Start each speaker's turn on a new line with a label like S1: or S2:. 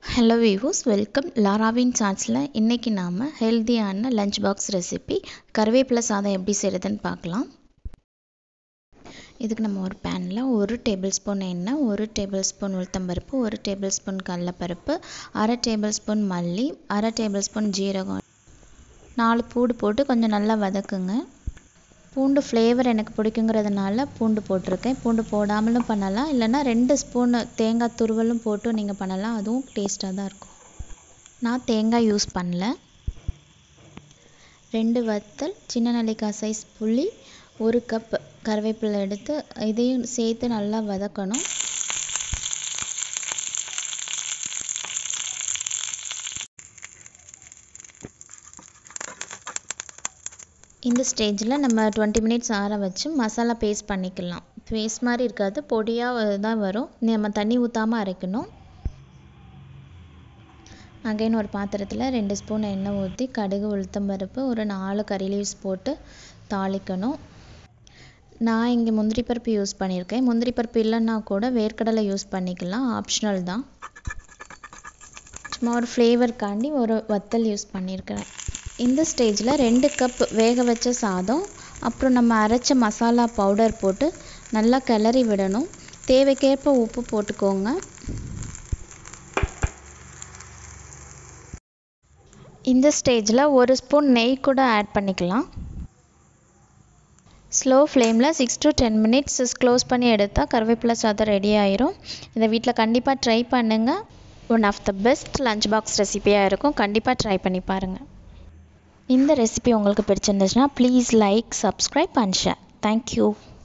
S1: hello views welcome லாராவின் சாட்ஸில் இன்றைக்கி நாம் ஹெல்த்தியான லஞ்ச் பாக்ஸ் ரெசிபி கருவேப்பிலை சாதம் எப்படி செய்கிறதுன்னு பார்க்கலாம் இதுக்கு நம்ம ஒரு பேனில் ஒரு டேபிள் ஸ்பூன் எண்ணெய் ஒரு டேபிள் ஸ்பூன் உளுத்தம்பருப்பு ஒரு டேபிள் ஸ்பூன் கடலப்பருப்பு அரை டேபிள் ஸ்பூன் மல்லி அரை டேபிள் ஸ்பூன் ஜீரகம் நாலு பூடு போட்டு கொஞ்சம் நல்லா வதக்குங்க பூண்டு ஃப்ளேவர் எனக்கு பிடிக்குங்கிறதுனால பூண்டு போட்டிருக்கேன் பூண்டு போடாமலும் பண்ணலாம் இல்லைன்னா ரெண்டு ஸ்பூன் தேங்காய் துருவலும் போட்டு நீங்கள் பண்ணலாம் அதுவும் டேஸ்ட்டாக தான் இருக்கும் நான் தேங்காய் யூஸ் பண்ணல ரெண்டு வத்தல் சின்ன நெல்லிக்காய் சைஸ் புளி ஒரு கப் கருவேப்பிலை எடுத்து இதையும் சேர்த்து நல்லா வதக்கணும் இந்த ஸ்டேஜில் நம்ம டுவெண்ட்டி மினிட்ஸ் ஆற வச்சு மசாலா பேஸ்ட் பண்ணிக்கலாம் பேஸ்ட் மாதிரி இருக்காது பொடியாக தான் வரும் நம்ம தண்ணி ஊற்றாமல் அரைக்கணும் அகைன் ஒரு பாத்திரத்தில் ரெண்டு ஸ்பூன் எண்ணெய் ஊற்றி கடுகு உளுத்தம்பருப்பு ஒரு நாலு கறி லீவ்ஸ் போட்டு தாளிக்கணும் நான் இங்கே முந்திரி பருப்பு யூஸ் பண்ணியிருக்கேன் முந்திரி பருப்பு இல்லைன்னா கூட வேர்க்கடலை யூஸ் பண்ணிக்கலாம் ஆப்ஷனல் தான் சும்மா ஒரு ஃப்ளேவருக்காண்டி ஒரு வத்தல் யூஸ் பண்ணியிருக்கிறேன் இந்த ஸ்டேஜில் ரெண்டு கப் வேக வச்ச சாதம் அப்புறம் நம்ம அரைச்ச மசாலா பவுடர் போட்டு நல்லா கிளறி விடணும் தேவைக்கேற்ப உப்பு போட்டுக்கோங்க இந்த ஸ்டேஜில் ஒரு ஸ்பூன் நெய் கூட ஆட் பண்ணிக்கலாம் ஸ்லோ ஃப்ளேமில் six to ten minutes close பண்ணி எடுத்தால் கருவேப்பிலை சாதம் ரெடி ஆயிரும் இதை வீட்டில் கண்டிப்பாக ட்ரை பண்ணுங்கள் one of the best lunch box ரெசிபியாக இருக்கும் கண்டிப்பாக ட்ரை பண்ணி பாருங்கள் இந்த ரெசிபி உங்களுக்கு பிடிச்சிருந்துச்சுன்னா please like subscribe and share thank you